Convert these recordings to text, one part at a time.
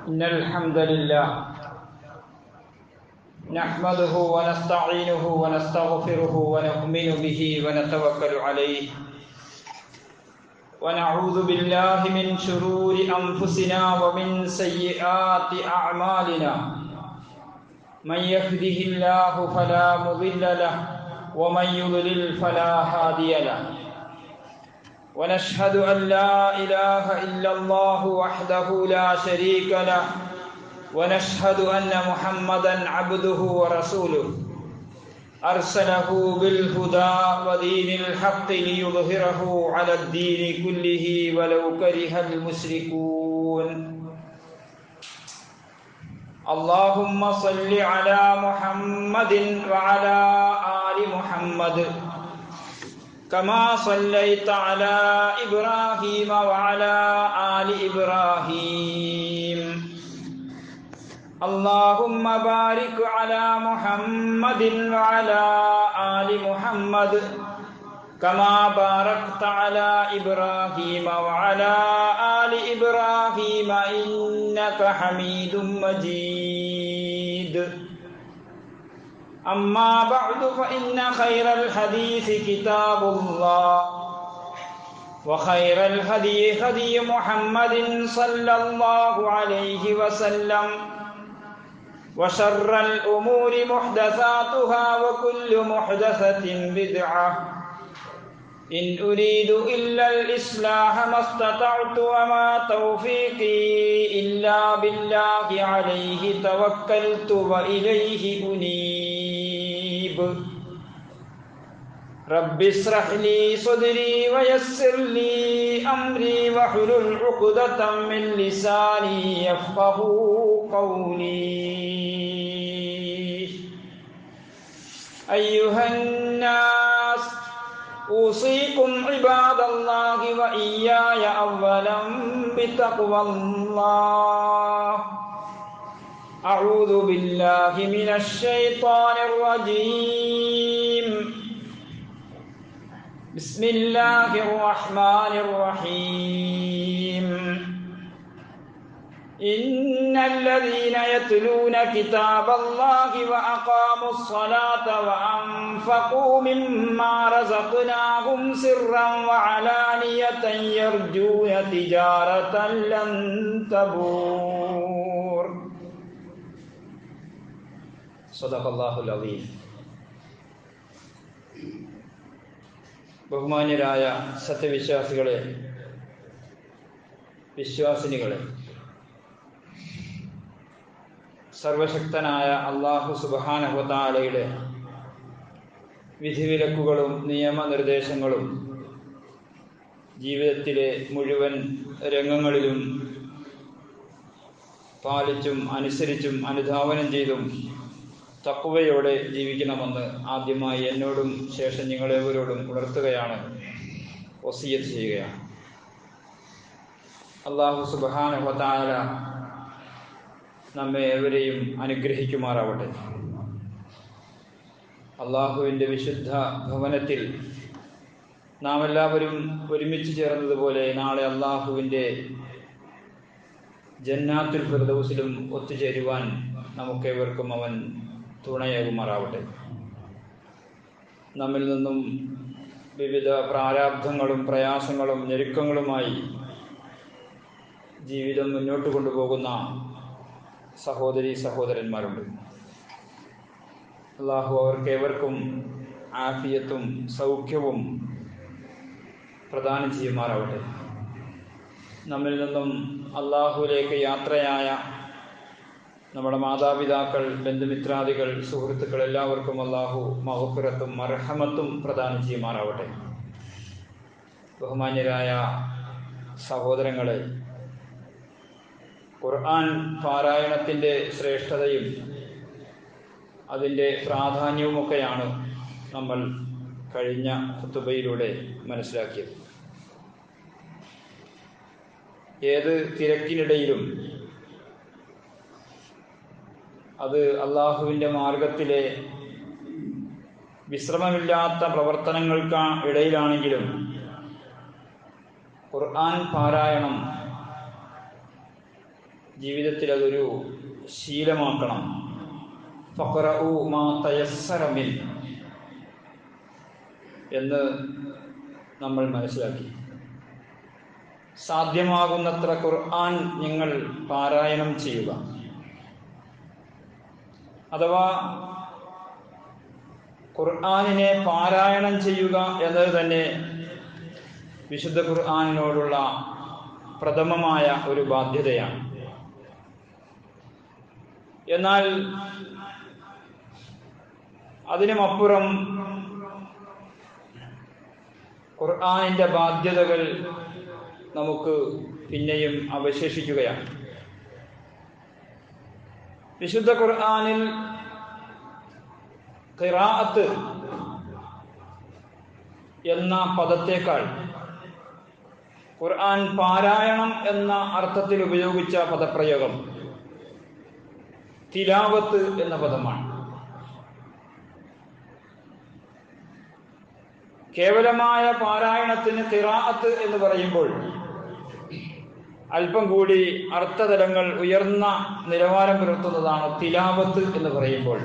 إن الحمد لله نحمده ونستعينه ونستغفره ونؤمن به ونتوكل عليه ونعوذ بالله من شرور أنفسنا ومن سيئات أعمالنا من يهده الله فلا مضل له ومن يضلل فلا هادي له ونشهد أن لا إله إلا الله وحده لا شريك له ونشهد أن محمدا عبده ورسوله أرسله بالهدى ودين الحق ليظهره على الدين كله ولو كره المشركون اللهم صل على محمد وعلى آل محمد كما صليت على إبراهيم وعلى آل إبراهيم اللهم بارك على محمد وعلى آل محمد كما باركت على إبراهيم وعلى آل إبراهيم إنك حميد مجيد أما بعد فإن خير الحديث كتاب الله وخير الهدي هدي محمد صلى الله عليه وسلم وشر الأمور محدثاتها وكل محدثة بدعة إن أريد إلا الإصلاح ما استطعت وما توفيقي إلا بالله عليه توكلت وإليه أنيب رب اشرح لي صدري ويسر لي أمري واحلل عقدة من لساني يفقه قولي أيها الناس أوصيكم عباد الله وإياي أولا بتقوى الله أعوذ بالله من الشيطان الرجيم بسم الله الرحمن الرحيم إن الذين يتلون كتاب الله وأقاموا الصلاة وأنفقوا مما رزقناهم سرا وعلانية يرجون تجارة لن تبور صدق الله العظيم ബഹുമാന്യരായ സത്യവിശ്വാസികളെ വിശ്വാസിനികളെ സർവശക്തനായ അള്ളാഹു സുബാനഹുദാലയുടെ വിധിവിലക്കുകളും നിയമനിർദ്ദേശങ്ങളും ജീവിതത്തിലെ മുഴുവൻ രംഗങ്ങളിലും പാലിച്ചും അനുസരിച്ചും അനുധാവനം ചെയ്തും തക്കുവയോടെ ജീവിക്കണമെന്ന് ആദ്യമായി എന്നോടും ശേഷം നിങ്ങളേവരോടും ഉണർത്തുകയാണ് ഒസിയത്ത് ചെയ്യുകയാണ് അള്ളാഹു സുബാനഹുദാല നമ്മെ ഏവരെയും അനുഗ്രഹിക്കുമാറാവട്ടെ അള്ളാഹുവിൻ്റെ വിശുദ്ധ ഭവനത്തിൽ നാം എല്ലാവരും ഒരുമിച്ച് ചേർന്നതുപോലെ നാളെ അള്ളാഹുവിൻ്റെ ജന്നാത്തുൽ ഫിർദൗസിലും ഒത്തുചേരുവാൻ നമുക്കേവർക്കും അവൻ തുണയാകുമാറാവട്ടെ നമ്മിൽ നിന്നും വിവിധ പ്രാരാബ്ധങ്ങളും പ്രയാസങ്ങളും ഞെരുക്കങ്ങളുമായി ജീവിതം മുന്നോട്ട് കൊണ്ടുപോകുന്ന സഹോദരി സഹോദരന്മാരുണ്ട് അള്ളാഹു അവർക്ക് ഏവർക്കും ആഫിയത്തും സൗഖ്യവും പ്രദാനം ചെയ്യുമാറാവട്ടെ നമ്മിൽ നിന്നും അള്ളാഹുവിലേക്ക് യാത്രയായ നമ്മുടെ മാതാപിതാക്കൾ ബന്ധുമിത്രാദികൾ സുഹൃത്തുക്കൾ എല്ലാവർക്കും അള്ളാഹു മഹഫുറത്തും മർഹമത്തും പ്രദാനം ചെയ്യുമാറാവട്ടെ ബഹുമാന്യരായ സഹോദരങ്ങളെ ഖുർആൻ പാരായണത്തിൻ്റെ ശ്രേഷ്ഠതയും അതിൻ്റെ പ്രാധാന്യവുമൊക്കെയാണ് നമ്മൾ കഴിഞ്ഞ കുത്തുബയിലൂടെ മനസ്സിലാക്കിയത് ഏത് തിരക്കിനിടയിലും അത് അള്ളാഹുവിൻ്റെ മാർഗത്തിലെ വിശ്രമമില്ലാത്ത പ്രവർത്തനങ്ങൾക്ക് ഇടയിലാണെങ്കിലും ഖുർആൻ പാരായണം ജീവിതത്തിൽ അതൊരു ശീലമാക്കണം ഫഖറഉ മാ തയസ്സറ മിൻ എന്ന് നമ്മൾ മനസ്സിലാക്കി സാധ്യമാകുന്നത്ര ഖുർആൻ നിങ്ങൾ പാരായണം ചെയ്യുക അഥവാ ഖുർആനിനെ പാരായണം ചെയ്യുക എന്നത് തന്നെ വിശുദ്ധ ഖുർആനിനോടുള്ള പ്രഥമമായ ഒരു ബാധ്യതയാണ് എന്നാൽ അതിനുമപ്പുറം ഖുർആാനിൻ്റെ ബാധ്യതകൾ നമുക്ക് പിന്നെയും അവശേഷിക്കുകയാണ് വിശുദ്ധ ഖുർആാനിൽ ഖിറാഅത്ത് എന്ന പദത്തേക്കാൾ ഖുർആൻ പാരായണം എന്ന അർത്ഥത്തിൽ ഉപയോഗിച്ച പദപ്രയോഗം തിലാവത്ത് എന്ന പദമാണ് കേവലമായ പാരായണത്തിന് തിറാഅത്ത് എന്ന് പറയുമ്പോൾ അല്പം കൂടി അർത്ഥതലങ്ങൾ ഉയർന്ന നിലവാരം പുലർത്തുന്നതാണ് തിലാവത്ത് എന്ന് പറയുമ്പോൾ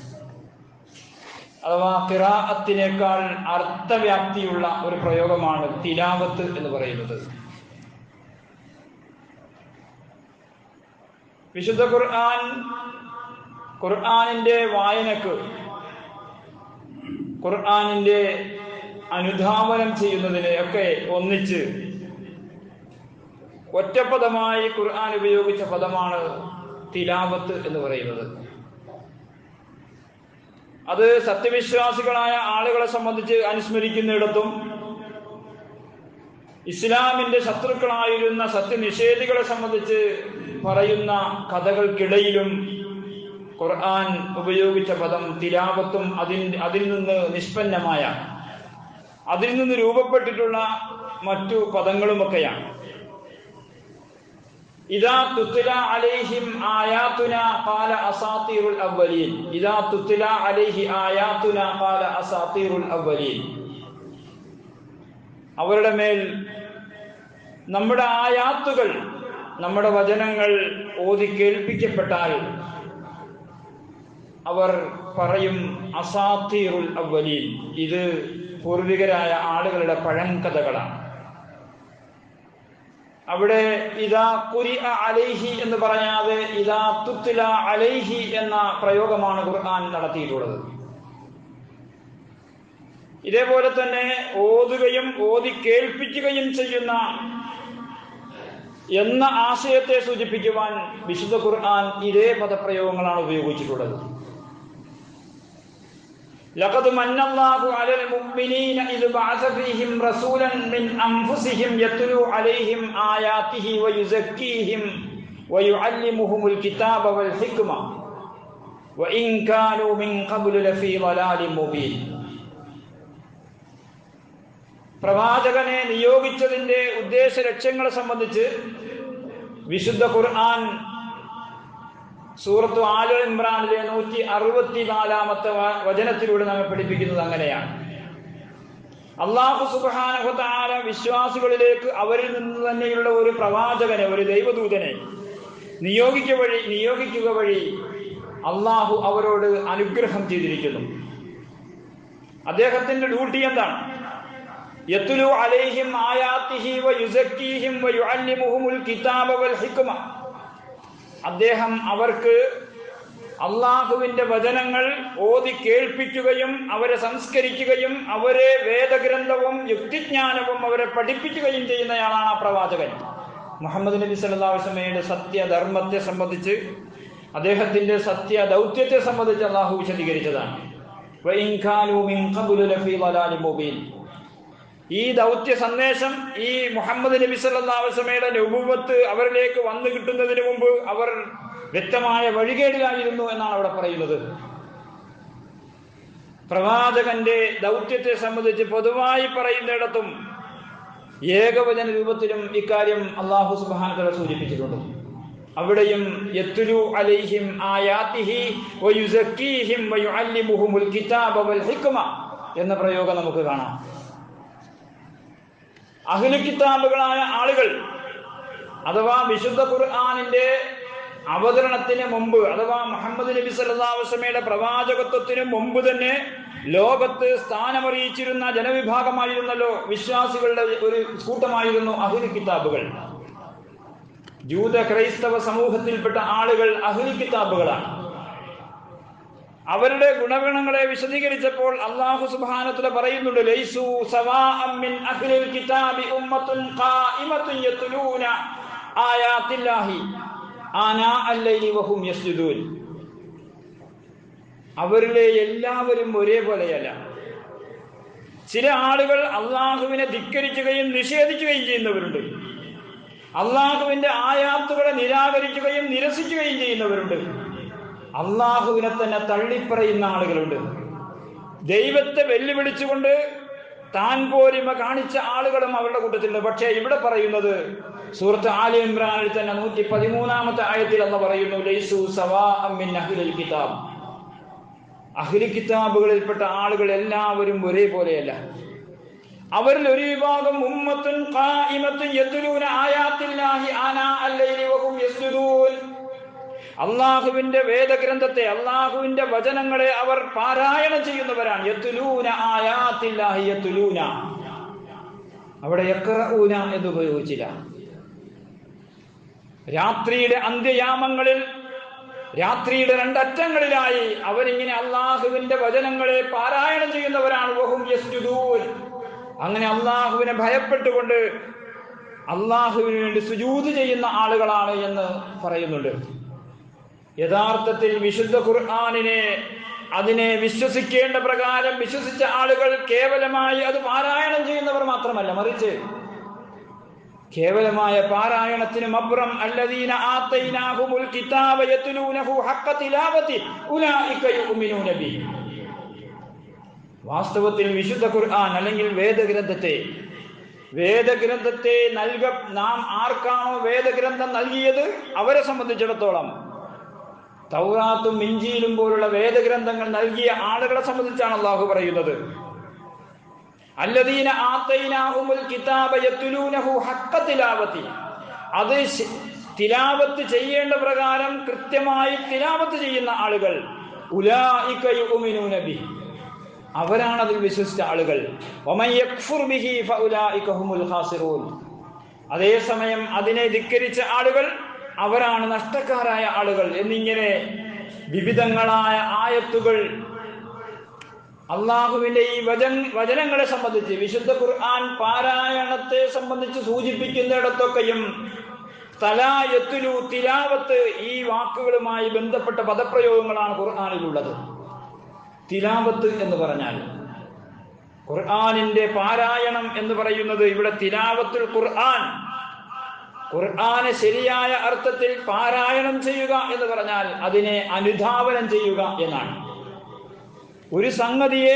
അഥവാ കിറാഅത്തിനേക്കാൾ അർത്ഥവ്യാപ്തിയുള്ള ഒരു പ്രയോഗമാണ് തിലാവത്ത് എന്ന് പറയുന്നത് വിശുദ്ധ ഖുർആൻ ഖുർആാനിൻ്റെ വായനക്ക് ഖുർആാനിൻ്റെ അനുധാവനം ചെയ്യുന്നതിനെ ഒക്കെ ഒന്നിച്ച് ഒറ്റപ്പദമായി ഖുർആൻ ഉപയോഗിച്ച പദമാണ് തിലാവത്ത് എന്ന് പറയുന്നത് അത് സത്യവിശ്വാസികളായ ആളുകളെ സംബന്ധിച്ച് അനുസ്മരിക്കുന്നിടത്തും ഇസ്ലാമിന്റെ ശത്രുക്കളായിരുന്ന സത്യനിഷേധികളെ സംബന്ധിച്ച് പറയുന്ന കഥകൾക്കിടയിലും ഖുർആൻ ഉപയോഗിച്ച പദം തിലാവത്തും അതിൽ അതിൽ നിന്ന് നിഷ്പന്നമായ അതിൽ നിന്ന് രൂപപ്പെട്ടിട്ടുള്ള മറ്റു പദങ്ങളുമൊക്കെയാണ് ഇതാ തുത്തില അലൈഹിം ആയാത്തുന കാല അസാത്തീറുൽ അവലീൻ ഇതാ തുത്തില അലൈഹി ആയാത്തുന കാല അസാത്തീറുൽ അവലീൻ അവരുടെ മേൽ നമ്മുടെ ആയാത്തുകൾ നമ്മുടെ വചനങ്ങൾ ഓതി കേൾപ്പിക്കപ്പെട്ടാൽ അവർ പറയും അസാത്തീറുൽ അവലീൻ ഇത് പൂർവികരായ ആളുകളുടെ പഴങ്കഥകളാണ് അവിടെ ഇതാ കുരി അലൈഹി എന്ന് പറയാതെ ഇതാ തുത്തില അലൈഹി എന്ന പ്രയോഗമാണ് ഖുർആൻ നടത്തിയിട്ടുള്ളത് ഇതേപോലെ തന്നെ ഓതുകയും ഓതി കേൾപ്പിക്കുകയും ചെയ്യുന്ന എന്ന ആശയത്തെ സൂചിപ്പിക്കുവാൻ വിശുദ്ധ ഖുർആൻ ഇതേ പദപ്രയോഗങ്ങളാണ് ഉപയോഗിച്ചിട്ടുള്ളത് لقد من الله على المؤمنين إذ بعث فيهم رسولا من أنفسهم يتلو عليهم آياته ويزكيهم ويعلمهم الكتاب والحكمة وإن كانوا من قبل لفي ضلال مبين പ്രവാചകനെ നിയോഗിച്ചതിന്റെ ഉദ്ദേശ ലക്ഷ്യങ്ങളെ സംബന്ധിച്ച് വിശുദ്ധ ഖുർആൻ സൂറത്ത് ആലു ഇമ്രാനിലെ നൂറ്റി അറുപത്തിനാലാമത്തെ വചനത്തിലൂടെ നമ്മെ പഠിപ്പിക്കുന്നത് അങ്ങനെയാണ് അള്ളാഹു സുബാനഹത്താല വിശ്വാസികളിലേക്ക് അവരിൽ നിന്ന് തന്നെയുള്ള ഒരു പ്രവാചകനെ ഒരു ദൈവദൂതനെ നിയോഗിക്ക വഴി നിയോഗിക്കുക വഴി അള്ളാഹു അവരോട് അനുഗ്രഹം ചെയ്തിരിക്കുന്നു അദ്ദേഹത്തിന്റെ ഡ്യൂട്ടി എന്താണ് യത്തുലു അലൈഹിം ആയാത്തിഹി വ യുസക്കീഹിം വ യുഅല്ലിമുഹുമുൽ കിതാബ വൽ ഹിക്മ അദ്ദേഹം അവർക്ക് അള്ളാഹുവിന്റെ വചനങ്ങൾ ഓതി കേൾപ്പിക്കുകയും അവരെ സംസ്കരിക്കുകയും അവരെ വേദഗ്രന്ഥവും യുക്തിജ്ഞാനവും അവരെ പഠിപ്പിക്കുകയും ചെയ്യുന്നയാളാണ് ആ പ്രവാചകൻ മുഹമ്മദ് നബി സല്ലാസ്മയുടെ സത്യധർമ്മത്തെ സംബന്ധിച്ച് അദ്ദേഹത്തിന്റെ സത്യ ദൗത്യത്തെ സംബന്ധിച്ച് അള്ളാഹു വിശദീകരിച്ചതാണ് ഈ ദൗത്യ സന്ദേശം ഈ മുഹമ്മദ് നബി സല്ലാസ്മയുടെ രൂപത്ത് അവരിലേക്ക് വന്നു കിട്ടുന്നതിന് മുമ്പ് അവർ വ്യക്തമായ വഴികേടിലായിരുന്നു എന്നാണ് അവിടെ പറയുന്നത് പ്രവാചകന്റെ ദൗത്യത്തെ സംബന്ധിച്ച് പൊതുവായി പറയുന്നിടത്തും ഏകവചന രൂപത്തിലും ഇക്കാര്യം അള്ളാഹു സുബാൻ സൂചിപ്പിച്ചിട്ടുണ്ട് അവിടെയും യത്തുലു അലൈഹിം ആയാത്തിഹി വയുസക്കീഹിം വയുഅല്ലിമുഹുമുൽ കിതാബ വൽ ഹിക്മ എന്ന പ്രയോഗം നമുക്ക് കാണാം അഖില കിതാബുകളായ ആളുകൾ അഥവാ വിശുദ്ധ ഖുർആാനിന്റെ അവതരണത്തിന് മുമ്പ് അഥവാ മുഹമ്മദ് നബി സല്ലാസ്ലമയുടെ പ്രവാചകത്വത്തിന് മുമ്പ് തന്നെ ലോകത്ത് സ്ഥാനമറിയിച്ചിരുന്ന ജനവിഭാഗമായിരുന്നല്ലോ വിശ്വാസികളുടെ ഒരു കൂട്ടമായിരുന്നു അഹിൽ കിതാബുകൾ ജൂത ക്രൈസ്തവ സമൂഹത്തിൽപ്പെട്ട ആളുകൾ അഹിൽ കിതാബുകളാണ് അവരുടെ ഗുണഗണങ്ങളെ വിശദീകരിച്ചപ്പോൾ അള്ളാഹു സുബ്ഹാനഹു പറയുന്നുണ്ട് ലൈസു സവാഅം മിൻ അഹ്ലിൽ കിതാബി ഉമ്മത്തുൻ ഖായിമത്തുൻ യത്ലൂന ആയാത്തില്ലാഹി ആനാ അല്ലൈലി വഹും യസ്ജുദൂൻ അവരിലെ എല്ലാവരും ഒരേപോലെയല്ല ചില ആളുകൾ അള്ളാഹുവിനെ ധിക്കരിക്കുകയും നിഷേധിക്കുകയും ചെയ്യുന്നവരുണ്ട് അള്ളാഹുവിന്റെ ആയാത്തുകളെ നിരാകരിക്കുകയും നിരസിക്കുകയും ചെയ്യുന്നവരുണ്ട് അള്ളാഹുവിനെ തന്നെ തള്ളിപ്പറയുന്ന ആളുകളുണ്ട് ദൈവത്തെ വെല്ലുവിളിച്ചുകൊണ്ട് താൻ പോരിമ കാണിച്ച ആളുകളും അവരുടെ കൂട്ടത്തിലുണ്ട് പക്ഷേ ഇവിടെ പറയുന്നത് സൂറത്ത് ആലി ഇമ്രാനിൽ തന്നെ നൂറ്റി പതിമൂന്നാമത്തെ ആയത്തിൽ എന്ന് പറയുന്നു ലൈസു സവാ അമ്മിൻ അഹ്ലിൽ കിതാബ് അഹ്ലി കിതാബുകളിൽപ്പെട്ട ആളുകൾ എല്ലാവരും ഒരേപോലെയല്ല അവരിൽ ഒരു വിഭാഗം ഉമ്മത്തുൻ ഖായിമത്തുൻ യത്ലൂന ആയാത്തില്ലാഹി ആനാ അല്ലൈലി വഹും യസ്ജുദൂൻ അള്ളാഹുവിന്റെ വേദഗ്രന്ഥത്തെ അള്ളാഹുവിന്റെ വചനങ്ങളെ അവർ പാരായണം ചെയ്യുന്നവരാണ് യത്തുലൂന ആയാത്തില്ലാഹി യത്തുലൂന അവിടെ യക്റഊന എന്ന് ഉപയോഗിച്ചില്ല രാത്രിയുടെ അന്ത്യയാമങ്ങളിൽ രാത്രിയുടെ രണ്ടറ്റങ്ങളിലായി അവരിങ്ങനെ അള്ളാഹുവിന്റെ വചനങ്ങളെ പാരായണം ചെയ്യുന്നവരാണ് വഹും യസ്ജുദൂൻ അങ്ങനെ അള്ളാഹുവിനെ ഭയപ്പെട്ടുകൊണ്ട് അള്ളാഹുവിന് വേണ്ടി സുജൂത് ചെയ്യുന്ന ആളുകളാണ് എന്ന് പറയുന്നുണ്ട് യഥാർത്ഥത്തിൽ വിശുദ്ധ ഖുർആാനിനെ അതിനെ വിശ്വസിക്കേണ്ട പ്രകാരം വിശ്വസിച്ച ആളുകൾ കേവലമായി അത് പാരായണം ചെയ്യുന്നവർ മാത്രമല്ല മറിച്ച് കേവലമായ പാരായണത്തിനും അപ്പുറം അല്ലദീന ആത്തൈനാഹുമുൽ കിതാബ യത്ലൂനഹു ഹഖ തിലാവതി ഉലൈക യുഅ്മിനൂന ബിഹി വാസ്തവത്തിൽ വിശുദ്ധ ഖുർആൻ അല്ലെങ്കിൽ വേദഗ്രന്ഥത്തെ വേദഗ്രന്ഥത്തെ നൽക നാം ആർക്കാണോ വേദഗ്രന്ഥം നൽകിയത് അവരെ സംബന്ധിച്ചിടത്തോളം തൗറാത്തും ഇഞ്ചിയിലും പോലുള്ള വേദഗ്രന്ഥങ്ങൾ നൽകിയ ആളുകളെ സംബന്ധിച്ചാണ് അള്ളാഹു പറയുന്നത് അല്ലദീന ആത്തൈനാഹുമുൽ കിതാബ യത്തുലൂനഹു ഹഖ തിലാവതി അത് തിലാവത്ത് ചെയ്യേണ്ട പ്രകാരം കൃത്യമായി തിലാവത്ത് ചെയ്യുന്ന ആളുകൾ ഉലായിക യുഅ്മിനൂന ബിഹി അവരാണ് അതിൽ വിശ്വസിച്ച ആളുകൾ ബിഹി ഫഉലായിക ഹുമുൽ ഖാസിറൂൻ അതേസമയം അതിനെ ധിക്കരിച്ച ആളുകൾ അവരാണ് നഷ്ടക്കാരായ ആളുകൾ എന്നിങ്ങനെ വിവിധങ്ങളായ ആയത്തുകൾ അള്ളാഹുവിന്റെ ഈ വചൻ വചനങ്ങളെ സംബന്ധിച്ച് വിശുദ്ധ ഖുർആൻ പാരായണത്തെ സംബന്ധിച്ച് സൂചിപ്പിക്കുന്നിടത്തൊക്കെയും തലായത്തുലു തിലാവത്ത് ഈ വാക്കുകളുമായി ബന്ധപ്പെട്ട പദപ്രയോഗങ്ങളാണ് ഖുർആാനിലുള്ളത് തിലാവത്ത് എന്ന് പറഞ്ഞാൽ ഖുർആാനിന്റെ പാരായണം എന്ന് പറയുന്നത് ഇവിടെ തിലാവത്തുൽ ഖുർആൻ ഖുർആനെ ശരിയായ അർത്ഥത്തിൽ പാരായണം ചെയ്യുക എന്ന് പറഞ്ഞാൽ അതിനെ അനുധാവനം ചെയ്യുക എന്നാണ് ഒരു സംഗതിയെ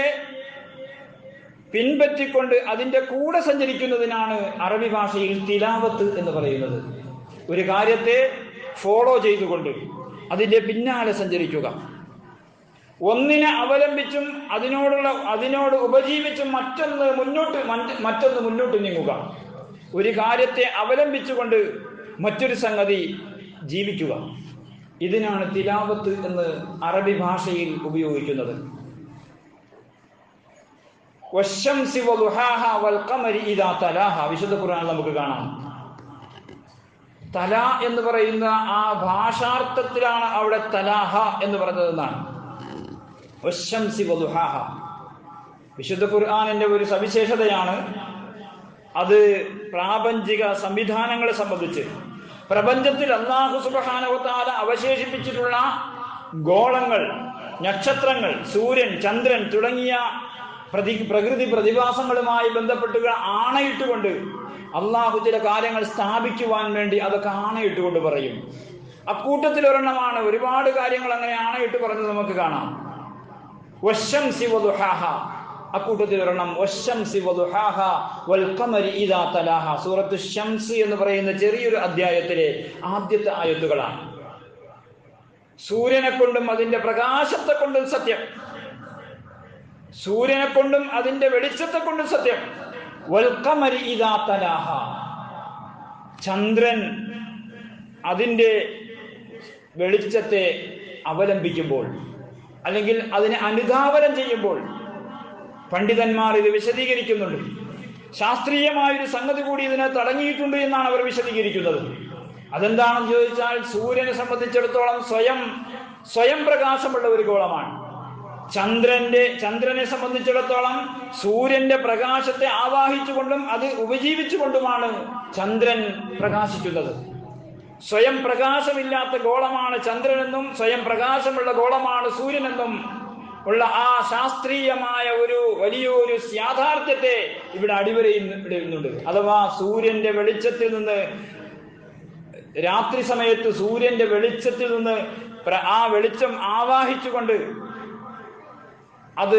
പിൻപറ്റിക്കൊണ്ട് അതിന്റെ കൂടെ സഞ്ചരിക്കുന്നതിനാണ് അറബി ഭാഷയിൽ തിലാവത്ത് എന്ന് പറയുന്നത് ഒരു കാര്യത്തെ ഫോളോ ചെയ്തുകൊണ്ട് അതിന്റെ പിന്നാലെ സഞ്ചരിക്കുക ഒന്നിനെ അവലംബിച്ചും അതിനോടുള്ള അതിനോട് ഉപജീവിച്ചും മറ്റൊന്ന് മുന്നോട്ട് മറ്റൊന്ന് മുന്നോട്ട് നീങ്ങുക ഒരു കാര്യത്തെ അവലംബിച്ചുകൊണ്ട് മറ്റൊരു സംഗതി ജീവിക്കുക ഇതിനാണ് തിലാവത്ത് എന്ന് അറബി ഭാഷയിൽ ഉപയോഗിക്കുന്നത് വിശുദ്ധ ഖുർആൻ നമുക്ക് കാണാം തല എന്ന് പറയുന്ന ആ ഭാഷാർത്ഥത്തിലാണ് അവിടെ തലാഹ എന്ന് പറഞ്ഞതെന്നാണ് വിശുദ്ധ ഖുർആാനിന്റെ ഒരു സവിശേഷതയാണ് അത് പ്രാപഞ്ചിക സംവിധാനങ്ങളെ സംബന്ധിച്ച് പ്രപഞ്ചത്തിൽ അള്ളാഹു സുബാനവത്താല അവശേഷിപ്പിച്ചിട്ടുള്ള ഗോളങ്ങൾ നക്ഷത്രങ്ങൾ സൂര്യൻ ചന്ദ്രൻ തുടങ്ങിയ പ്രതി പ്രകൃതി പ്രതിഭാസങ്ങളുമായി ബന്ധപ്പെട്ട് ആണയിട്ടുകൊണ്ട് അള്ളാഹു ചില കാര്യങ്ങൾ സ്ഥാപിക്കുവാൻ വേണ്ടി അതൊക്കെ ആണയിട്ടുകൊണ്ട് പറയും അക്കൂട്ടത്തിൽ ഒരെണ്ണമാണ് ഒരുപാട് കാര്യങ്ങൾ അങ്ങനെ ആണയിട്ട് പറഞ്ഞത് നമുക്ക് കാണാം വശം ശിവദുഹാഹ അക്കൂട്ടത്തിൽ ഒരെണ്ണം സൂറത്ത് ഷംസ് എന്ന് പറയുന്ന ചെറിയൊരു അധ്യായത്തിലെ ആദ്യത്തെ ആയത്തുകളാണ് സൂര്യനെ കൊണ്ടും അതിന്റെ പ്രകാശത്തെ കൊണ്ടും സത്യം സൂര്യനെ കൊണ്ടും അതിന്റെ വെളിച്ചത്തെ കൊണ്ടും സത്യം വൽക്കമരി ഇതാ തലാഹ ചന്ദ്രൻ അതിന്റെ വെളിച്ചത്തെ അവലംബിക്കുമ്പോൾ അല്ലെങ്കിൽ അതിനെ അനുധാവനം ചെയ്യുമ്പോൾ പണ്ഡിതന്മാർ ഇത് വിശദീകരിക്കുന്നുണ്ട് ശാസ്ത്രീയമായൊരു സംഗതി കൂടി ഇതിനെ തടങ്ങിയിട്ടുണ്ട് എന്നാണ് അവർ വിശദീകരിക്കുന്നത് അതെന്താണെന്ന് ചോദിച്ചാൽ സൂര്യനെ സംബന്ധിച്ചിടത്തോളം സ്വയം സ്വയം പ്രകാശമുള്ള ഒരു ഗോളമാണ് ചന്ദ്രന്റെ ചന്ദ്രനെ സംബന്ധിച്ചിടത്തോളം സൂര്യന്റെ പ്രകാശത്തെ ആവാഹിച്ചുകൊണ്ടും അത് ഉപജീവിച്ചുകൊണ്ടുമാണ് ചന്ദ്രൻ പ്രകാശിക്കുന്നത് സ്വയം പ്രകാശമില്ലാത്ത ഗോളമാണ് ചന്ദ്രനെന്നും സ്വയം പ്രകാശമുള്ള ഗോളമാണ് സൂര്യനെന്നും ഉള്ള ആ ശാസ്ത്രീയമായ ഒരു വലിയൊരു യാഥാർത്ഥ്യത്തെ ഇവിടെ അടിവരയിടുന്നുണ്ട് അഥവാ സൂര്യന്റെ വെളിച്ചത്തിൽ നിന്ന് രാത്രി സമയത്ത് സൂര്യന്റെ വെളിച്ചത്തിൽ നിന്ന് പ്ര- ആ വെളിച്ചം ആവാഹിച്ചുകൊണ്ട് അത്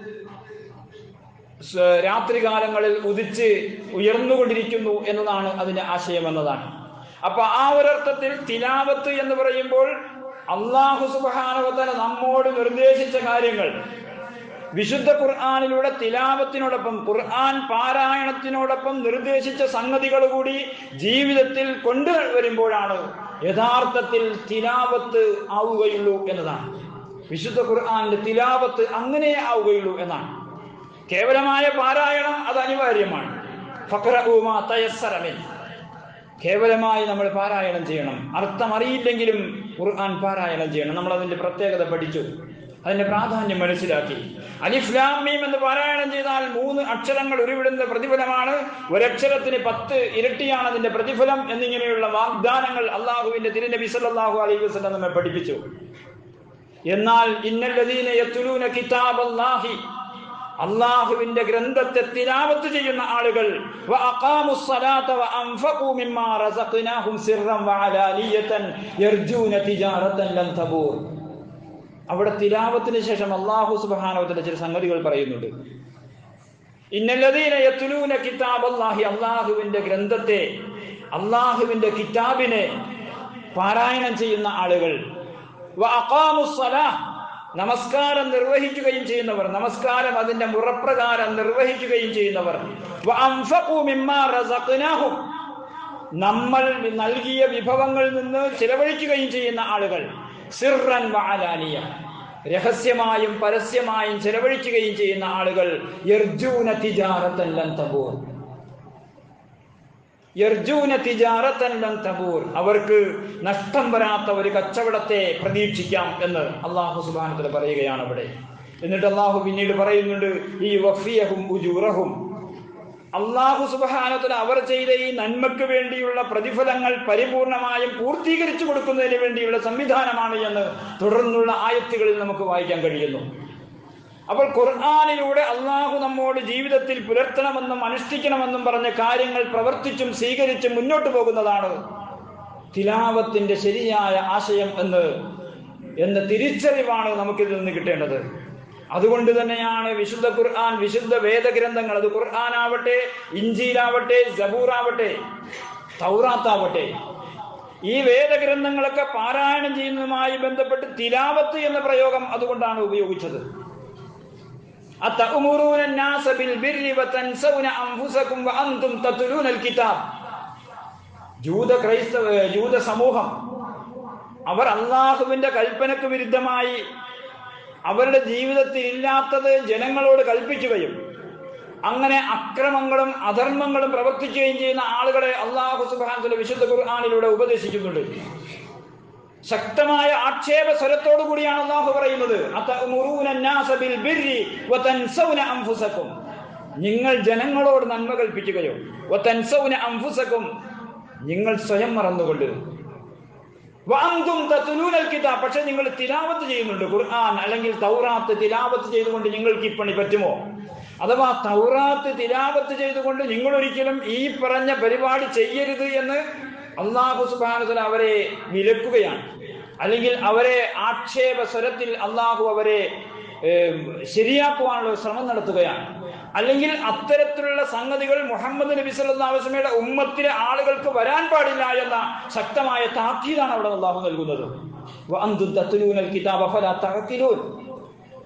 സ- രാത്രികാലങ്ങളിൽ ഉദിച്ച് ഉയർന്നുകൊണ്ടിരിക്കുന്നു എന്നതാണ് അതിന്റെ ആശയം എന്നതാണ് അപ്പൊ ആ ഒരർത്ഥത്തിൽ തിലാവത്ത് എന്ന് പറയുമ്പോൾ അള്ളാഹു സുബാനുവത്തല നമ്മോട് നിർദ്ദേശിച്ച കാര്യങ്ങൾ വിശുദ്ധ ഖുർആാനിലൂടെ തിലാവത്തിനോടൊപ്പം ഖുർആൻ പാരായണത്തിനോടൊപ്പം നിർദ്ദേശിച്ച സംഗതികൾ കൂടി ജീവിതത്തിൽ കൊണ്ടുവരുമ്പോഴാണ് യഥാർത്ഥത്തിൽ തിലാവത്ത് ആവുകയുള്ളൂ എന്നതാണ് വിശുദ്ധ ഖുർആാനിന്റെ തിലാവത്ത് അങ്ങനെ ആവുകയുള്ളൂ എന്നാണ് കേവലമായ പാരായണം അത് അനിവാര്യമാണ് ഫഖ്റഉ മാ തയസ്സറ മിൻ. കേവലമായി നമ്മൾ പാരായണം ചെയ്യണം അർത്ഥം അറിയില്ലെങ്കിലും ഖുർആൻ പാരായണം ചെയ്യണം നമ്മൾ അതിന്റെ പ്രത്യേകത പഠിച്ചു അതിന്റെ പ്രാധാന്യം മനസ്സിലാക്കി അലിഫ്ലാം മീം എന്ന് പാരായണം ചെയ്താൽ മൂന്ന് അക്ഷരങ്ങൾ ഉരുവിടുന്ന പ്രതിഫലമാണ് ഒരക്ഷരത്തിന് പത്ത് ഇരട്ടിയാണ് അതിന്റെ പ്രതിഫലം എന്നിങ്ങനെയുള്ള വാഗ്ദാനങ്ങൾ അള്ളാഹുവിന്റെ തിരുനബി സല്ലല്ലാഹു അലൈഹി വസല്ലം നമ്മെ പഠിപ്പിച്ചു എന്നാൽ ഇന്നല്ലദീന യത്ലൂന കിതാബല്ലാഹി അള്ളാഹുവിന്റെ ഗ്രന്ഥത്തെ തിലാവത്ത് ചെയ്യുന്ന ആളുകൾ വ അഖാമുസ് സ്വലാത്ത വ അൻഫഖൂ മിമ്മാ റസഖ്നാഹും സിർറൻ വ അലാനിയതൻ യർജൂന തിജാറതൻ ലൻ തബൂർ അവിടെ തിലാവത്തിന് ശേഷം അള്ളാഹു സുബ്ഹാനഹു ചില സംഗതികൾ പറയുന്നുണ്ട് ഇന്നല്ലദീന യത്ലൂന കിതാബല്ലാഹി അള്ളാഹുവിന്റെ ഗ്രന്ഥത്തെ അള്ളാഹുവിന്റെ കിതാബിനെ പാരായണം ചെയ്യുന്ന ആളുകൾ വ അഖാമുസ് സ്വലാഹ് നമസ്കാരം നിർവഹിക്കുകയും ചെയ്യുന്നവർ നമസ്കാരം അതിന്റെ മുറപ്രകാരം നിർവഹിക്കുകയും ചെയ്യുന്നവർ വ അൻഫഖൂ മിമ്മാ റസഖ്നാഹും നമ്മൾ നൽകിയ വിഭവങ്ങളിൽ നിന്ന് ചിലവഴിക്കുകയും ചെയ്യുന്ന ആളുകൾ സിർറൻ വഅലാനിയ രഹസ്യമായും പരസ്യമായും ചിലവഴിക്കുകയും ചെയ്യുന്ന ആളുകൾ യർജൂന തിജാറത്തൻ ലൻ തബൂർ യർജൂന തിജാറത്തൻ ലൻ തബൂർ അവർക്ക് നഷ്ടം വരാത്ത ഒരു കച്ചവടത്തെ പ്രതീക്ഷിക്കാം എന്ന് അള്ളാഹു സുബാനത്തിൽ പറയുകയാണ് അവിടെ എന്നിട്ട് അള്ളാഹു പിന്നീട് പറയുന്നുണ്ട് ഈ വഫിയഹും ഉജൂറഹും അള്ളാഹു സുബാനത്തിൽ അവർ ചെയ്ത ഈ നന്മയ്ക്ക് വേണ്ടിയുള്ള പ്രതിഫലങ്ങൾ പരിപൂർണമായും പൂർത്തീകരിച്ചു കൊടുക്കുന്നതിന് വേണ്ടിയുള്ള സംവിധാനമാണ് എന്ന് തുടർന്നുള്ള ആയത്തുകളിൽ നമുക്ക് വായിക്കാൻ കഴിയുന്നു അപ്പോൾ ഖുർആാനിലൂടെ അള്ളാഹു നമ്മോട് ജീവിതത്തിൽ പുലർത്തണമെന്നും അനുഷ്ഠിക്കണമെന്നും പറഞ്ഞ കാര്യങ്ങൾ പ്രവർത്തിച്ചും സ്വീകരിച്ചും മുന്നോട്ട് പോകുന്നതാണ് തിലാവത്തിന്റെ ശരിയായ ആശയം എന്ന് എന്ന തിരിച്ചറിവാണ് നമുക്കിതിൽ നിന്ന് കിട്ടേണ്ടത് അതുകൊണ്ട് തന്നെയാണ് വിശുദ്ധ ഖുർആൻ വിശുദ്ധ വേദഗ്രന്ഥങ്ങൾ അത് ഖുർആൻ ആവട്ടെ ഇഞ്ചിയിലാവട്ടെ ജബൂറാവട്ടെ തൗറാത്താവട്ടെ ഈ വേദഗ്രന്ഥങ്ങളൊക്കെ പാരായണം ചെയ്യുന്നതുമായി ബന്ധപ്പെട്ട് തിലാവത്ത് എന്ന പ്രയോഗം അതുകൊണ്ടാണ് ഉപയോഗിച്ചത് أتأمرون الناس بالبر وتنسون أنفسكم وأنتم تتلون الكتاب ജൂത ക്രൈസ്തവ ജൂത സമൂഹം അവർ അള്ളാഹുവിന്റെ കൽപ്പനക്ക് വിരുദ്ധമായി അവരുടെ ജീവിതത്തിൽ ഇല്ലാത്തത് ജനങ്ങളോട് കൽപ്പിക്കുകയും അങ്ങനെ അക്രമങ്ങളും അധർമ്മങ്ങളും പ്രവർത്തിക്കുകയും ചെയ്യുന്ന ആളുകളെ അള്ളാഹു സുബാൻ വിശുദ്ധ ഖുർആാനിലൂടെ ഉപദേശിക്കുന്നുണ്ട് ശക്തമായ ആക്ഷേപ സ്വരത്തോടു കൂടിയാണ് അള്ളാഹു പറയുന്നത് അതഅ്മുറൂന النَّاسَ بِالْبِرِّ وَتَنْسَوْنَ أَنفُسَكُمْ നിങ്ങൾ ജനങ്ങളോട് നന്മ കൽപ്പിക്കുകയോ വതൻസൗന അൻഫുസകും നിങ്ങൾ സ്വയം മറന്നുകൊണ്ട് വഅന്തും തത്ലൂനൽ കിതാബ് പക്ഷെ നിങ്ങൾ തിലാവത്ത് ചെയ്യുന്നുണ്ട് ഖുർആൻ അല്ലെങ്കിൽ തൗറാത്ത് തിലാവത്ത് ചെയ്തുകൊണ്ട് നിങ്ങൾക്ക് ഈ പണി പറ്റുമോ അഥവാ തൗറാത്ത് തിലാവത്ത് ചെയ്തുകൊണ്ട് നിങ്ങൾ ഒരിക്കലും ഈ പറഞ്ഞ പരിപാടി ചെയ്യരുത് എന്ന് അള്ളാഹു സുബാനുസല അവരെ വിലക്കുകയാണ് അല്ലെങ്കിൽ അവരെ ആക്ഷേപ സ്വരത്തിൽ അള്ളാഹു അവരെ ഏം, ശരിയാക്കുവാനുള്ള ശ്രമം നടത്തുകയാണ് അല്ലെങ്കിൽ അത്തരത്തിലുള്ള സംഗതികൾ മുഹമ്മദ് നബി സല്ലല്ലാഹു അലൈഹി വസല്ലമയുടെ ഉമ്മത്തിലെ ആളുകൾക്ക് വരാൻ പാടില്ല എന്ന ശക്തമായ താക്കീതാണ് അവിടെ അള്ളാഹു നൽകുന്നത് വഅന്തും തത്ലൂനൽ കിതാബ ഫലാ തഅഖിലൂൻ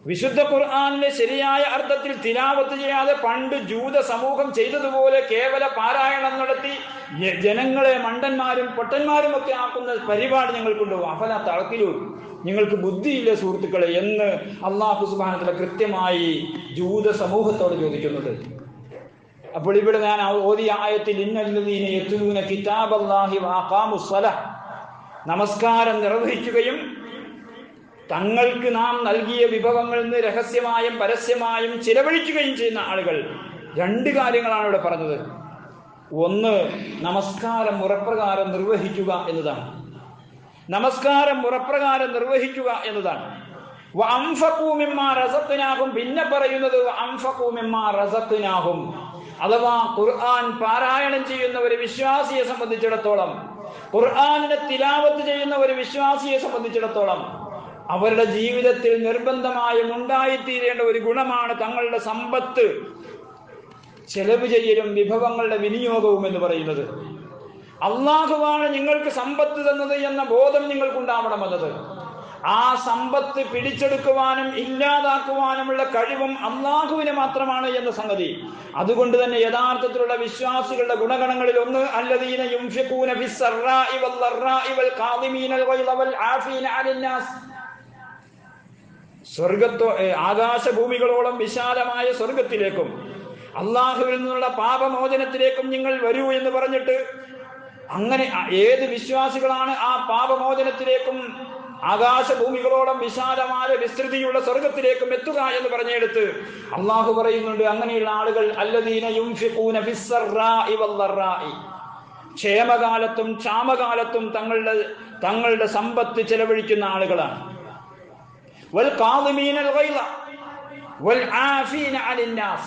വിശുദ്ധ ഖുർആാനിലെ ശരിയായ അർത്ഥത്തിൽ തിലാവത്ത് ചെയ്യാതെ പണ്ട് ജൂത സമൂഹം ചെയ്തതുപോലെ കേവല പാരായണം നടത്തി ജ- ജനങ്ങളെ മണ്ടന്മാരും പൊട്ടന്മാരും ഒക്കെ ആക്കുന്ന പരിപാടി ഞങ്ങൾക്കുണ്ടോ അഫല തളക്കിലൂ നിങ്ങൾക്ക് ബുദ്ധിയില്ല സുഹൃത്തുക്കളെ എന്ന് അള്ളാഹു സുബാനത്തിലെ കൃത്യമായി ജൂത സമൂഹത്തോട് ചോദിക്കുന്നുണ്ട് അപ്പോൾ ഇവിടെ ഞാൻ ആ ഓതിയ ആയത്തിൽ ഇന്നല്ലദീന യത്ലൂന കിതാബല്ലാഹി വഅഖാമുസ്സല നമസ്കാരം നിർവഹിക്കുകയും തങ്ങൾക്ക് നാം നൽകിയ വിഭവങ്ങളിൽ നിന്ന് രഹസ്യമായും പരസ്യമായും ചിലവഴിക്കുകയും ചെയ്യുന്ന ആളുകൾ രണ്ട് കാര്യങ്ങളാണ് ഇവിടെ പറഞ്ഞത് ഒന്ന് നമസ്കാരം മുറപ്രകാരം നിർവഹിക്കുക എന്നതാണ് നമസ്കാരം മുറപ്രകാരം നിർവഹിക്കുക എന്നതാണ് വഅൻഫഖൂ മിമ്മാ റസഖ്നാഹും പിന്നെ പറയുന്നത് വഅൻഫഖൂ മിമ്മാ റസഖ്നാഹും അഥവാ ഖുർആൻ പാരായണം ചെയ്യുന്ന ഒരു വിശ്വാസിയെ സംബന്ധിച്ചിടത്തോളം ഖുർആനിനെ തിലാവത്ത് ചെയ്യുന്ന ഒരു വിശ്വാസിയെ സംബന്ധിച്ചിടത്തോളം അവരുടെ ജീവിതത്തിൽ നിർബന്ധമായും ഉണ്ടായിത്തീരേണ്ട ഒരു ഗുണമാണ് തങ്ങളുടെ സമ്പത്ത് ചെലവ് ചെയ്യലും വിഭവങ്ങളുടെ വിനിയോഗവും എന്ന് പറയുന്നത് അള്ളാഹുവാണ് നിങ്ങൾക്ക് സമ്പത്ത് തന്നത് എന്ന ബോധം നിങ്ങൾക്കുണ്ടാവണമെന്നത് ആ സമ്പത്ത് പിടിച്ചെടുക്കുവാനും ഇല്ലാതാക്കുവാനുമുള്ള കഴിവും അള്ളാഹുവിന് മാത്രമാണ് എന്ന സംഗതി അതുകൊണ്ട് തന്നെ യഥാർത്ഥത്തിലുള്ള വിശ്വാസികളുടെ ഗുണഗണങ്ങളിൽ ഒന്ന് അല്ലദീന യുംഫിഖൂന ഫിസ്സറാഇ വല്ലറാഇ വൽ ഖാദിമീനൽ ഗൈള വൽ ആഫീന അനിന്നാസ് സ്വർഗത്തോ ഏ, ആകാശഭൂമികളോളം വിശാലമായ സ്വർഗത്തിലേക്കും അള്ളാഹുവിൽ നിന്നുള്ള പാപമോചനത്തിലേക്കും നിങ്ങൾ വരൂ എന്ന് പറഞ്ഞിട്ട് അങ്ങനെ ആ- ഏത് വിശ്വാസികളാണ് ആ പാപമോചനത്തിലേക്കും ആകാശഭൂമികളോളം വിശാലമായ വിസ്തൃതിയുള്ള സ്വർഗത്തിലേക്കും എത്തുക എന്ന് പറഞ്ഞെടുത്ത് അള്ളാഹു പറയുന്നുണ്ട് അങ്ങനെയുള്ള ആളുകൾ അല്ലദീന യുംഫിഖൂന ഫിസ്സറാഇ വല്ലറാഇ ക്ഷേമകാലത്തും ക്ഷാമകാലത്തും തങ്ങളുടെ തങ്ങളുടെ സമ്പത്ത് ചെലവഴിക്കുന്ന ആളുകളാണ് والقاظمين الغيظ والعافين عن الناس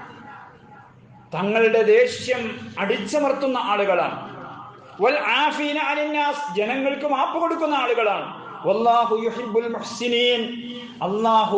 തങ്ങളുടെ ദേഷ്യം അടിച്ചമർത്തുന്ന ആളുകളാണ് വൽ ആഫീന അനിന്നാസ് ജനങ്ങൾക്ക് മാപ്പ് കൊടുക്കുന്ന ആളുകളാണ് വല്ലാഹു യുഹിബ്ബുൽ മുഹ്സിനീൻ അല്ലാഹു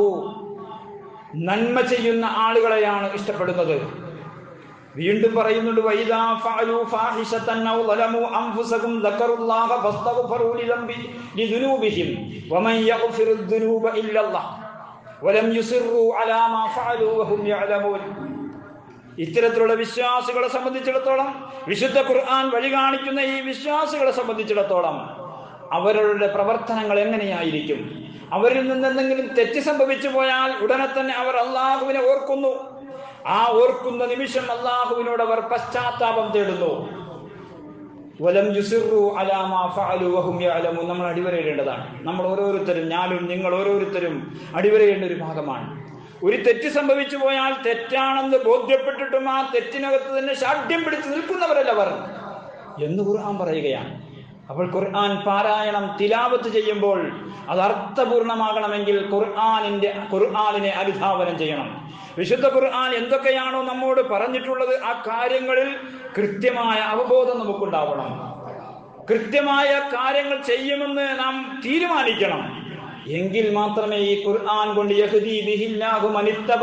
നന്മ ചെയ്യുന്ന ആളുകളെയാണ് ഇഷ്ടപ്പെടുന്നത് വീണ്ടും പറയുന്നുണ്ട് വൈദാ ഫഅലു ഫാഹിശതൻ ഔ ളലമു അൻഫുസഹും ദക്കറുല്ലാഹ ഫസ്തഗ്ഫറു ലിദംബി ലിദുനൂബിഹിം വമൻ യഗ്ഫിറു ദുനൂബ ഇല്ലല്ലാഹ് വലം യുസിറു അലാ മാ ഫഅലു വഹും യഅലമൂൻ ഇത്തരത്തിലുള്ള വിശ്വാസികളെ സംബന്ധിച്ചിടത്തോളം വിശുദ്ധ ഖുർആൻ വഴി കാണിക്കുന്ന ഈ വിശ്വാസികളെ സംബന്ധിച്ചിടത്തോളം അവരുടെ പ്രവർത്തനങ്ങൾ എങ്ങനെയായിരിക്കും അവരിൽ നിന്ന് എന്തെങ്കിലും തെറ്റ് സംഭവിച്ചു പോയാൽ ഉടനെ തന്നെ അവർ അള്ളാഹുവിനെ ഓർക്കുന്നു ആ ഓർക്കുന്ന നിമിഷം അള്ളാഹുവിനോട് അവർ പശ്ചാത്താപം തേടുന്നു വലം യുസിറു അലാമാ ഫഅലു വഹും യഅലമൂൻ നമ്മൾ അടിവരയിടേണ്ടതാണ് നമ്മൾ ഓരോരുത്തരും ഞാനും നിങ്ങൾ ഓരോരുത്തരും അടിവരയേണ്ട ഒരു ഭാഗമാണ് ഒരു തെറ്റ് സംഭവിച്ചു പോയാൽ തെറ്റാണെന്ന് ബോധ്യപ്പെട്ടിട്ടും ആ തെറ്റിനകത്ത് തന്നെ ശാഠ്യം പിടിച്ചു നിൽക്കുന്നവരല്ല അവർ എന്ന് ഖുർആൻ പറയുകയാണ് അപ്പോൾ ഖുർആൻ പാരായണം തിലാവത്ത് ചെയ്യുമ്പോൾ അത് അർത്ഥപൂർണമാകണമെങ്കിൽ ഖുർആനിന്റെ ഖുർആനിനെ അനുധാവനം ചെയ്യണം വിശുദ്ധ ഖുർആൻ എന്തൊക്കെയാണോ നമ്മോട് പറഞ്ഞിട്ടുള്ളത് ആ കാര്യങ്ങളിൽ കൃത്യമായ അവബോധം നമുക്കുണ്ടാവണം കൃത്യമായ കാര്യങ്ങൾ ചെയ്യുമെന്ന് നാം തീരുമാനിക്കണം എങ്കിൽ മാത്രമേ ഈ ഖുർആൻ കൊണ്ട് യഹ്ദി ബിഹില്ലാഹു മനിത്തബ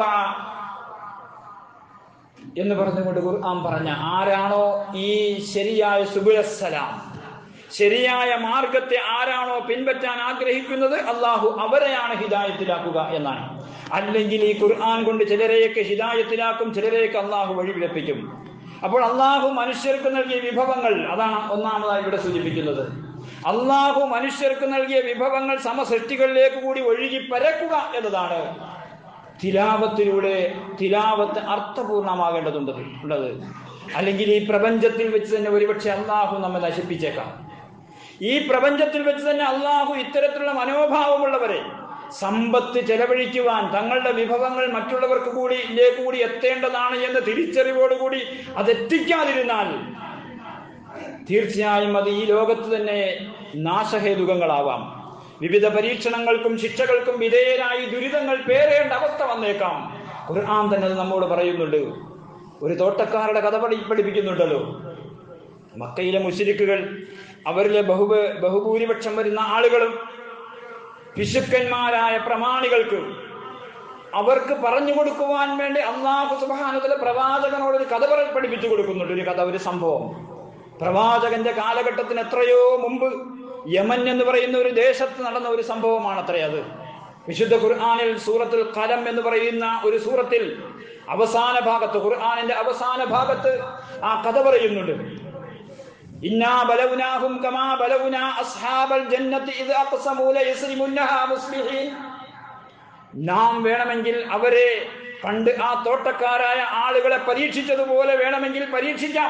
എന്ന് പറഞ്ഞുകൊണ്ട് ഖുർആൻ പറഞ്ഞ ആരാണോ ഈ ശരിയായ സുബുലസലാം ശരിയായ മാർഗത്തെ ആരാണോ പിൻപറ്റാൻ ആഗ്രഹിക്കുന്നത് അള്ളാഹു അവരെയാണ് ഹിദായത്തിലാക്കുക എന്നാണ് അല്ലെങ്കിൽ ഈ ഖുർആൻ കൊണ്ട് ചിലരെയൊക്കെ ഹിദായത്തിലാക്കും ചിലരെയൊക്കെ അള്ളാഹു വഴിവിളപ്പിക്കും അപ്പോൾ അള്ളാഹു മനുഷ്യർക്ക് നൽകിയ വിഭവങ്ങൾ അതാണ് ഒന്നാമതായി ഇവിടെ സൂചിപ്പിക്കുന്നത് അള്ളാഹു മനുഷ്യർക്ക് നൽകിയ വിഭവങ്ങൾ സമസൃഷ്ടികളിലേക്ക് കൂടി ഒഴുകി പരക്കുക എന്നതാണ് തിലാവത്തിലൂടെ തിലാവത്ത് അർത്ഥപൂർണമാകേണ്ടതുണ്ട് ഉള്ളത് അല്ലെങ്കിൽ ഈ പ്രപഞ്ചത്തിൽ വെച്ച് തന്നെ ഒരുപക്ഷെ അള്ളാഹു നമ്മെ നശിപ്പിച്ചേക്കാം ഈ പ്രപഞ്ചത്തിൽ വെച്ച് തന്നെ അള്ളാഹു ഇത്തരത്തിലുള്ള മനോഭാവമുള്ളവരെ സമ്പത്ത് ചെലവഴിക്കുവാൻ തങ്ങളുടെ വിഭവങ്ങൾ മറ്റുള്ളവർക്ക് കൂടി ഇല്ലേക്ക് കൂടി എത്തേണ്ടതാണ് എന്ന തിരിച്ചറിവോടുകൂടി അതെത്തിക്കാതിരുന്നാൽ തീർച്ചയായും അത് ഈ ലോകത്ത് തന്നെ നാശഹേതുകങ്ങളാവാം വിവിധ പരീക്ഷണങ്ങൾക്കും ശിക്ഷകൾക്കും വിധേയരായി ദുരിതങ്ങൾ പേരേണ്ട അവസ്ഥ വന്നേക്കാം ഖുർആൻ തന്നെ അത് നമ്മോട് പറയുന്നുണ്ട് ഒരു തോട്ടക്കാരുടെ കഥ പഠി പഠിപ്പിക്കുന്നുണ്ടല്ലോ മക്കയിലെ മുശരിക്കുകൾ അവരിലെ ബഹു ബഹുഭൂരിപക്ഷം വരുന്ന ആളുകളും പിശുക്കന്മാരായ പ്രമാണികൾക്ക് അവർക്ക് പറഞ്ഞു കൊടുക്കുവാൻ വേണ്ടി അള്ളാഹു സുബാനത്തിലെ പ്രവാചകനോട് ഒരു കഥ പറ- പഠിപ്പിച്ചു കൊടുക്കുന്നുണ്ട് ഒരു കഥ ഒരു സംഭവം പ്രവാചകന്റെ കാലഘട്ടത്തിന് എത്രയോ മുമ്പ് യമൻ എന്ന് പറയുന്ന ഒരു ദേശത്ത് നടന്ന ഒരു സംഭവമാണ് അത്രേ അത് വിശുദ്ധ ഖുർആാനിൽ സൂറത്തുൽ കലം എന്ന് പറയുന്ന ഒരു സൂറത്തിൽ അവസാന ഭാഗത്ത് ഖുർആാനിന്റെ അവസാന ഭാഗത്ത് ആ കഥ പറയുന്നുണ്ട് ഇന്നാ ബലവുനാഹും കമാ ബലവുന അസ്ഹാബൽ ജന്നത്തി ഇത് അഖ്സമൂ ലയസ്രിമുന്നഹാ മുസ്ലിഹീൻ നാം വേണമെങ്കിൽ അവരെ പണ്ട് ആ തോട്ടക്കാരായ ആളുകളെ പരീക്ഷിച്ചതുപോലെ വേണമെങ്കിൽ പരീക്ഷിക്കാം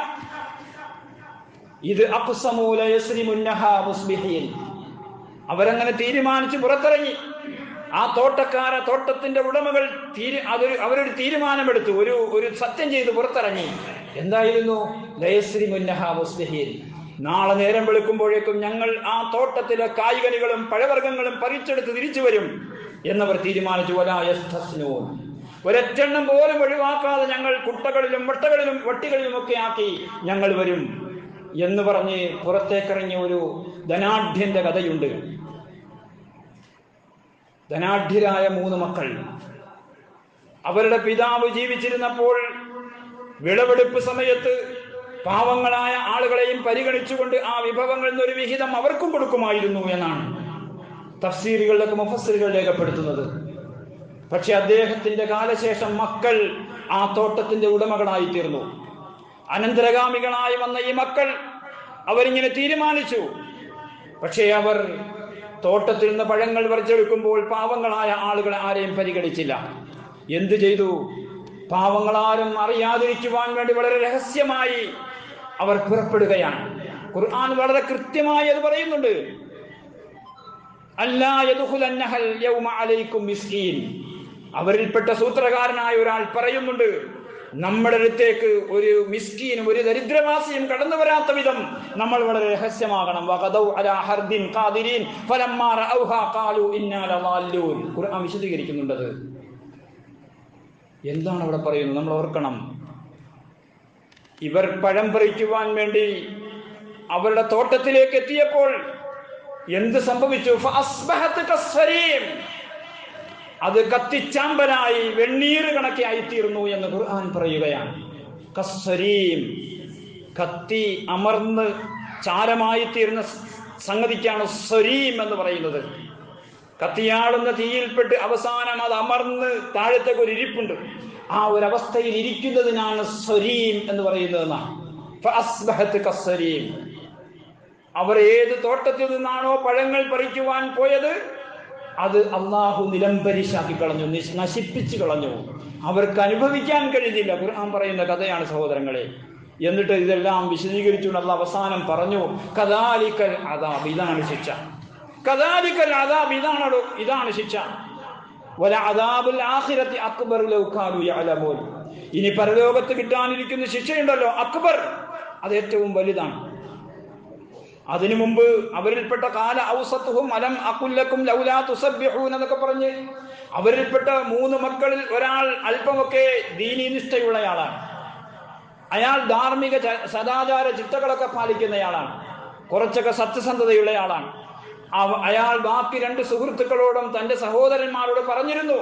ഇത് അഖ്സമൂ ലയസ്രിമുന്നഹാ മുസ്ലിഹീൻ അവരങ്ങനെ തീരുമാനിച്ച് പുറത്തിറങ്ങി ആ തോട്ടക്കാര തോട്ടത്തിന്റെ ഉടമകൾ തീരു അതൊരു അവരൊരു തീരുമാനമെടുത്തു ഒരു ഒരു സത്യം ചെയ്ത് പുറത്തിറങ്ങി എന്തായിരുന്നു ലയശ്രീ മുന്നഹ മുസ്ലിഹീൻ നാളെ നേരം വെളുക്കുമ്പോഴേക്കും ഞങ്ങൾ ആ തോട്ടത്തിലെ കായ്കനികളും പഴവർഗ്ഗങ്ങളും പറിച്ചെടുത്ത് തിരിച്ചു വരും എന്നവർ തീരുമാനിച്ചു വലായസ്തസ്നൂൻ ഒരൊറ്റെണ്ണം പോലും ഒഴിവാക്കാതെ ഞങ്ങൾ കുട്ടകളിലും വട്ടകളിലും വട്ടികളിലും ഒക്കെ ആക്കി ഞങ്ങൾ വരും എന്ന് പറഞ്ഞ് പുറത്തേക്കിറങ്ങിയ ഒരു ധനാഢ്യന്റെ കഥയുണ്ട് ധനാഢ്യരായ മൂന്ന് മക്കൾ അവരുടെ പിതാവ് ജീവിച്ചിരുന്നപ്പോൾ വിളവെടുപ്പ് സമയത്ത് പാവങ്ങളായ ആളുകളെയും പരിഗണിച്ചുകൊണ്ട് ആ വിഭവങ്ങളിൽ നിന്നൊരു വിഹിതം അവർക്കും കൊടുക്കുമായിരുന്നു എന്നാണ് തഫ്സീറുകളിലൊക്കെ മുഫസ്സിറുകൾ രേഖപ്പെടുത്തുന്നത് പക്ഷെ അദ്ദേഹത്തിന്റെ കാലശേഷം മക്കൾ ആ തോട്ടത്തിന്റെ ഉടമകളായി തീർന്നു അനന്തരഗാമികളായി വന്ന ഈ മക്കൾ അവരിങ്ങനെ തീരുമാനിച്ചു പക്ഷേ അവർ തോട്ടത്തിൽ നിന്ന് പഴങ്ങൾ പറിച്ചെടുക്കുമ്പോൾ പാവങ്ങളായ ആളുകളെ ആരെയും പരിഗണിച്ചില്ല എന്തു ചെയ്തു പാവങ്ങളാരും അറിയാതിരിക്കുവാൻ വേണ്ടി വളരെ രഹസ്യമായി അവർ പുറപ്പെടുകയാണ് ഖുർആൻ വളരെ കൃത്യമായി അത് പറയുന്നുണ്ട് അല്ലാ യദ്ഖുലന്നഹൽ യൗമ അലൈക്കും മിസ്കീൻ അവരിൽപ്പെട്ട സൂത്രകാരനായ ഒരാൾ പറയുന്നുണ്ട് നമ്മുടെ അടുത്തേക്ക് ഒരു മിസ്കീനും ഒരു ദരിദ്രവാസിയും കടന്നു വരാത്ത വിധം നമ്മൾ വളരെ രഹസ്യമാകണം വഖദൗ അലാ ഹർദിൻ ഖാദിരീൻ ഫലമ്മാ റഔഹാ ഖാലു ഇന്നാ ലളാല്ലൂൻ ഖുർആൻ വിശദീകരിക്കുന്നുണ്ടത് എന്താണ് അവിടെ പറയുന്നത് നമ്മൾ ഓർക്കണം ഇവർ പഴം പറിക്കുവാൻ വേണ്ടി അവരുടെ തോട്ടത്തിലേക്ക് എത്തിയപ്പോൾ എന്ത് സംഭവിച്ചു ഫഅസ്ബഹത് കസ്സരീം അത് കത്തിച്ചാമ്പലായി വെണ്ണീർ കണക്കെ ആയിത്തീർന്നു എന്ന് ഖുർആൻ പറയുകയാണ് കസ്സരീം കത്തി അമർന്ന് ചാരമായി തീർന്ന സംഗതിക്കാണ് സ്വരീം എന്ന് പറയുന്നത് കത്തിയാടുന്ന തീയിൽപ്പെട്ട് അവസാനം അത് അമർന്ന് താഴത്തേക്ക് ഒരു ഇരിപ്പുണ്ട് ആ ഒരു അവസ്ഥയിൽ ഇരിക്കുന്നതിനാണ് സ്വരീം എന്ന് പറയുന്നതെന്നാണ് ഫഅസ്ബഹത് കസ്സരീം അവർ ഏത് തോട്ടത്തിൽ നിന്നാണോ പഴങ്ങൾ പറിക്കുവാൻ പോയത് അത് അള്ളാഹു നിലംപരിശാക്കി കളഞ്ഞു നിശ്- നശിപ്പിച്ചു കളഞ്ഞു അവർക്ക് അനുഭവിക്കാൻ കഴിഞ്ഞില്ല ഖുർആൻ പറയുന്ന കഥയാണ് സഹോദരങ്ങളെ എന്നിട്ട് ഇതെല്ലാം വിശദീകരിച്ചുകൊണ്ട് അള്ളാഹ് അവസാനം പറഞ്ഞു കദാലിക്കൽ അതാബ് ഇതാണ് ശിക്ഷ കദാലിക്കൽ അതാബ് ഇതാണോ ഇതാണ് ശിക്ഷ വല അദാബുൽ ആഖിറത്തി അക്ബർ ലൗ കാനു യഅലമൂൻ ഇനി പരലോകത്ത് കിട്ടാനിരിക്കുന്ന ശിക്ഷയുണ്ടല്ലോ അക്ബർ അത് ഏറ്റവും വലുതാണ് അതിനു മുമ്പ് അവരിൽപ്പെട്ട കാല ഔസത്തുഹും അലം അക്കുല്ലക്കും ലൗലാ തുസബ്ബിഹൂൻ എന്നൊക്കെ പറഞ്ഞ് അവരിൽപ്പെട്ട മൂന്ന് മക്കളിൽ ഒരാൾ അല്പമൊക്കെ ദീനീനിഷ്ഠയുള്ളയാളാണ് അയാൾ ധാർമ്മിക ച- സദാചാര ചിട്ടകളൊക്കെ പാലിക്കുന്നയാളാണ് കുറച്ചൊക്കെ സത്യസന്ധതയുള്ളയാളാണ് അവ- അയാൾ ബാക്കി രണ്ട് സുഹൃത്തുക്കളോടും തന്റെ സഹോദരന്മാരോട് പറഞ്ഞിരുന്നു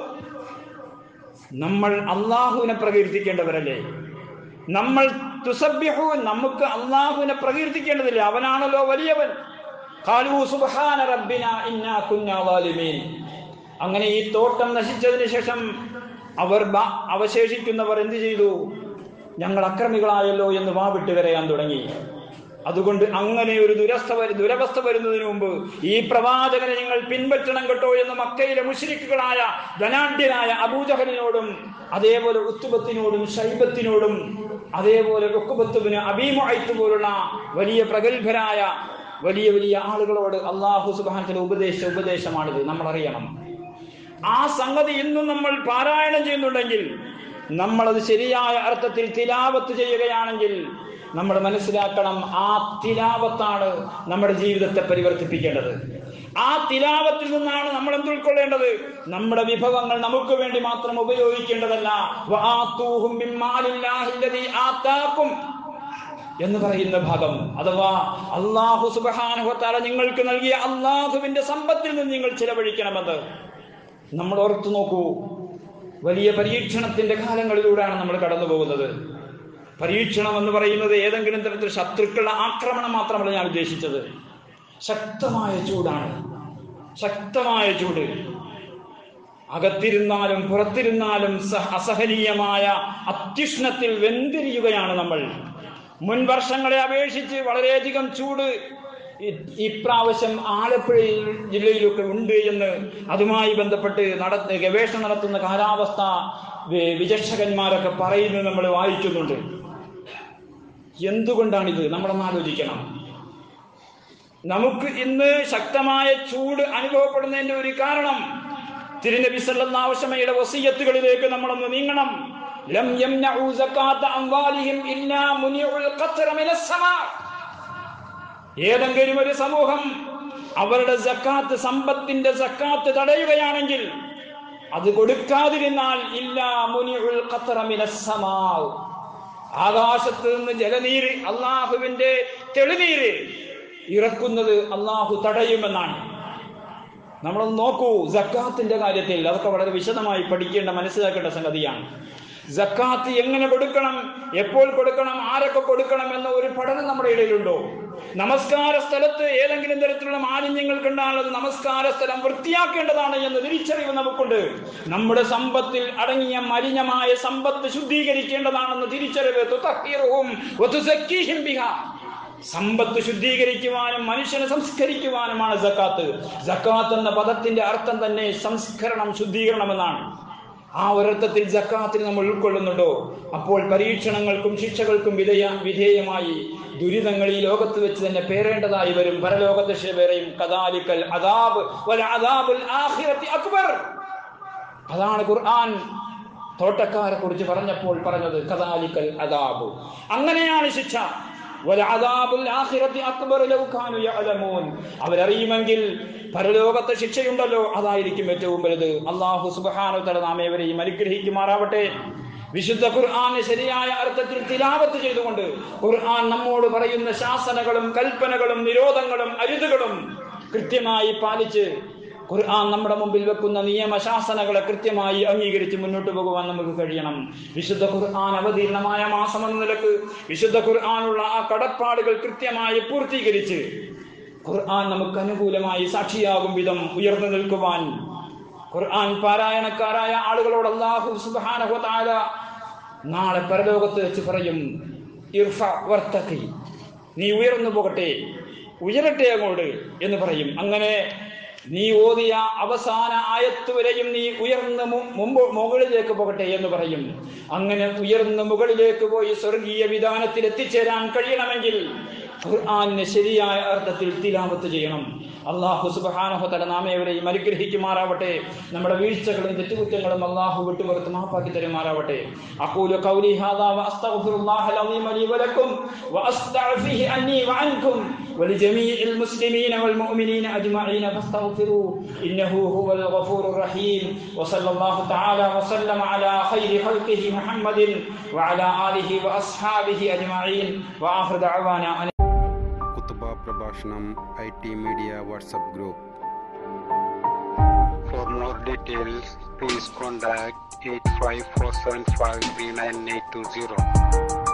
നമ്മൾ അള്ളാഹുവിനെ പ്രകീർത്തിക്കേണ്ടവരല്ലേ നമ്മൾ തുസബ്യഹു നമുക്ക് അള്ളാഹുവിനെ പ്രകീർത്തിക്കേണ്ടതില്ല അവനാണല്ലോ വലിയവൻ ഖാലൂ സുബ്ഹാന റബ്ബിന ഇന്നാ കുന്നാ ളാലിമീൻ അങ്ങനെ ഈ തോട്ടം നശിച്ചതിന് ശേഷം അവർ ബ- അവശേഷിക്കുന്നവർ എന്ത് ചെയ്തു ഞങ്ങൾ അക്രമികളായല്ലോ എന്ന് വാവിട്ട് കരയാൻ തുടങ്ങി അതുകൊണ്ട് അങ്ങനെ ഒരു ദുരസ്ഥ വരു- ദുരവസ്ഥ വരുന്നതിന് മുമ്പ് ഈ പ്രവാചകനെ നിങ്ങൾ പിൻപറ്റണം കേട്ടോ എന്ന് മക്കയിലെ മുശ്രിക്കുകളായ ധനാഢ്യനായ അബൂജഹലിനോടും അതേപോലെ ഉത്തുബത്തിനോടും ഷൈബത്തിനോടും അതേപോലെ റുക്കുബത്തുവിന് അബീമുഅയ്ത്ത് പോലുള്ള വലിയ പ്രഗത്ഭരായ വലിയ വലിയ ആളുകളോട് അള്ളാഹു സുബാനത്തിന്റെ ഉപദേശ ഉപദേശമാണിത് നമ്മൾ അറിയണം ആ സംഗതി ഇന്നും നമ്മൾ പാരായണം ചെയ്യുന്നുണ്ടെങ്കിൽ നമ്മളത് ശരിയായ അർത്ഥത്തിൽ തിലാവത്ത് ചെയ്യുകയാണെങ്കിൽ നമ്മൾ മനസ്സിലാക്കണം ആ തിലാവത്താണ് നമ്മുടെ ജീവിതത്തെ പരിവർത്തിപ്പിക്കേണ്ടത് ആ തിലാവത്തിൽ നിന്നാണ് നമ്മൾ എന്ത് ഉൾക്കൊള്ളേണ്ടത് നമ്മുടെ വിഭവങ്ങൾ നമുക്ക് വേണ്ടി മാത്രം ഉപയോഗിക്കേണ്ടതല്ല വആതൂഹും മിമ്മാലില്ലാഹി അല്ലദീ ആതാക്കും എന്ന് പറയുന്ന ഭാഗം അഥവാ അള്ളാഹു സുബാനുഹത്താല നിങ്ങൾക്ക് നൽകിയ അള്ളാഹുവിന്റെ സമ്പത്തിൽ നിന്ന് നിങ്ങൾ ചിലവഴിക്കണമെന്ന് നമ്മൾ ഓർത്തു നോക്കൂ വലിയ പരീക്ഷണത്തിന്റെ കാലങ്ങളിലൂടെയാണ് നമ്മൾ കടന്നു പോകുന്നത് പരീക്ഷണം എന്ന് പറയുന്നത് ഏതെങ്കിലും തരത്തിൽ ശത്രുക്കളുടെ ആക്രമണം മാത്രമല്ല ഞാൻ ഉദ്ദേശിച്ചത് ശക്തമായ ചൂടാണ് ശക്തമായ ചൂട് അകത്തിരുന്നാലും പുറത്തിരുന്നാലും സഹ അസഹനീയമായ അത്യുഷ്ണത്തിൽ വെന്തിരിയുകയാണ് നമ്മൾ മുൻ വർഷങ്ങളെ അപേക്ഷിച്ച് വളരെയധികം ചൂട് ഇ- ഇപ്രാവശ്യം ആലപ്പുഴ ജില്ലയിലൊക്കെ ഉണ്ട് എന്ന് അതുമായി ബന്ധപ്പെട്ട് നട ഗവേഷണം നടത്തുന്ന കാലാവസ്ഥ വി- വിചക്ഷകന്മാരൊക്കെ പറയുന്നത് നമ്മൾ വായിക്കുന്നുണ്ട് എന്തുകൊണ്ടാണിത് നമ്മളൊന്ന് ആലോചിക്കണം നമുക്ക് ഇന്ന് ശക്തമായ ചൂട് അനുഭവപ്പെടുന്നതിന്റെ ഒരു കാരണം തിരുനബി സല്ലല്ലാഹു അലൈഹി വസല്ലമയുടെ വസിയത്തുകളിലേക്ക് നമ്മളൊന്ന് നീങ്ങണം ലം യംനഉ സകാത്ത അംവാലിഹിം ഇല്ലാ മുനിഉൽ ഖത്ര മിനസ് സമാ ഏതെങ്കിലും ഒരു സമൂഹം അവരുടെ സക്കാത്ത് സമ്പത്തിന്റെ സക്കാത്ത് തടയുകയാണെങ്കിൽ അത് കൊടുക്കാതിരുന്നാൽ ഇല്ലാ മുനിഉൽ ഖത്ര മിനസ് സമാ ആകാശത്ത് നിന്ന് ജലനീര് അള്ളാഹുവിന്റെ തെളിനീര് ഇറക്കുന്നത് അള്ളാഹു തടയുമെന്നാണ് നമ്മളൊന്ന് നോക്കൂ ജക്കാത്തിന്റെ കാര്യത്തിൽ അതൊക്കെ വളരെ വിശദമായി പഠിക്കേണ്ട മനസ്സിലാക്കേണ്ട സംഗതിയാണ് ജക്കാത്ത് എങ്ങനെ കൊടുക്കണം എപ്പോൾ കൊടുക്കണം ആരൊക്കെ കൊടുക്കണം എന്ന ഒരു പഠനം നമ്മുടെ ഇടയിലുണ്ടോ നമസ്കാര സ്ഥലത്ത് ഏതെങ്കിലും തരത്തിലുള്ള മാലിന്യങ്ങൾ കണ്ടാൽ അത് നമസ്കാര സ്ഥലം വൃത്തിയാക്കേണ്ടതാണ് എന്ന തിരിച്ചറിവ് നമുക്കുണ്ട് നമ്മുടെ സമ്പത്തിൽ അടങ്ങിയ മലിനമായ സമ്പത്ത് ശുദ്ധീകരിക്കേണ്ടതാണെന്ന് തിരിച്ചറിവ് തുതഹിറുഹും വതുസക്കീഹിം ബിഹാ സമ്പത്ത് ശുദ്ധീകരിക്കുവാനും മനുഷ്യനെ സംസ്കരിക്കുവാനുമാണ് ജക്കാത്ത് ജക്കാത്ത് എന്ന പദത്തിന്റെ അർത്ഥം തന്നെ സംസ്കരണം ശുദ്ധീകരണം എന്നാണ് ആ ഒരർത്ഥത്തിൽ ജക്കാത്തിന് നമ്മൾ ഉൾക്കൊള്ളുന്നുണ്ടോ അപ്പോൾ പരീക്ഷണങ്ങൾക്കും ശിക്ഷകൾക്കും വിധേയ വിധേയമായി ദുരിതങ്ങൾ ഈ ലോകത്ത് വെച്ച് തന്നെ പേരേണ്ടതായി വരും പരലോകത്തെ ശിക്ഷ പേരെയും കദാലിക്കൽ അദാബ് വൽ അദാബുൽ ആഖിറത്തി അക്ബർ അതാണ് ഖുർആൻ തോട്ടക്കാരെ കുറിച്ച് പറഞ്ഞപ്പോൾ പറഞ്ഞത് കദാലിക്കൽ അദാബ് അങ്ങനെയാണ് ശിക്ഷ വലഅദാബുൽ ആഖിറത്തി അക്ബർ ലൗ കാനു യഅലമൂൻ അവരറിയുമെങ്കിൽ പരലോകത്തെ ശിക്ഷയുണ്ടല്ലോ അതായിരിക്കും ഏറ്റവും വലുത് അള്ളാഹു സുബ്ഹാനഹു തആല നാം ഏവരെയും അനുഗ്രഹിക്കുമാറാവട്ടെ വിശുദ്ധ ഖുർആനെ ശരിയായ അർത്ഥത്തിൽ തിലാവത്ത് ചെയ്തുകൊണ്ട് ഖുർആൻ നമ്മോട് പറയുന്ന ശാസനകളും കൽപ്പനകളും നിരോധങ്ങളും അരുതുകളും കൃത്യമായി പാലിച്ച് ഖുർആൻ നമ്മുടെ മുമ്പിൽ വെക്കുന്ന നിയമശാസനകളെ കൃത്യമായി അംഗീകരിച്ച് മുന്നോട്ട് പോകുവാൻ നമുക്ക് കഴിയണം വിശുദ്ധ ഖുർആൻ അവതീർണമായ മാസം എന്ന നിലക്ക് വിശുദ്ധ ഖുർആനുള്ള ആ കടപ്പാടുകൾ കൃത്യമായി പൂർത്തീകരിച്ച് ഖുർആൻ നമുക്ക് അനുകൂലമായി സാക്ഷിയാകും വിധം ഉയർന്നു നിൽക്കുവാൻ ഖുർആൻ പാരായണക്കാരായ ആളുകളോട് അള്ളാഹു സുബ്ഹാനഹു വ തആല നാളെ പരലോകത്ത് വെച്ച് പറയും ഇർഫ വർത്തഖി നീ ഉയർന്നു പോകട്ടെ ഉയരട്ടെ അങ്ങോട്ട് എന്ന് പറയും അങ്ങനെ നീ ഓതിയ അവസാന ആയത്ത് വരെയും നീ ഉയർന്ന് മു- മുമ്പ് മുകളിലേക്ക് പോകട്ടെ എന്ന് പറയും അങ്ങനെ ഉയർന്ന് മുകളിലേക്ക് പോയി സ്വർഗീയ വിധാനത്തിൽ എത്തിച്ചേരാൻ കഴിയണമെങ്കിൽ ഖുർആാനിനെ ശരിയായ അർത്ഥത്തിൽ തിലാവത്ത് ചെയ്യണം അള്ളാഹു സുബാനഹുത്തല നാമേവരെയും അനുഗ്രഹിക്കുമാറാവട്ടെ നമ്മുടെ വീഴ്ചകളും തെറ്റുകുറ്റങ്ങളും അള്ളാഹു വിട്ടുപുറത്ത് മാപ്പാക്കി തരുമാറാവട്ടെ അഖൂലു ഖൗലി ഹാദാ വഅസ്തഗ്ഫിറുല്ലാഹൽ അലീം ലി വലക്കും വഅസ്തഗ്ഫിഹി അന്നി വഅൻകും ولجميع المسلمين والمؤمنين أجمعين فاستغفروه إنه هو الغفور الرحيم وصلى الله تعالى وسلم على خير خلقه محمد وعلى آله وأصحابه أجمعين وآخر دعوانا أن കുത്തുബ പ്രഭാഷണം I T media WhatsApp group For more details, please contact 854753980.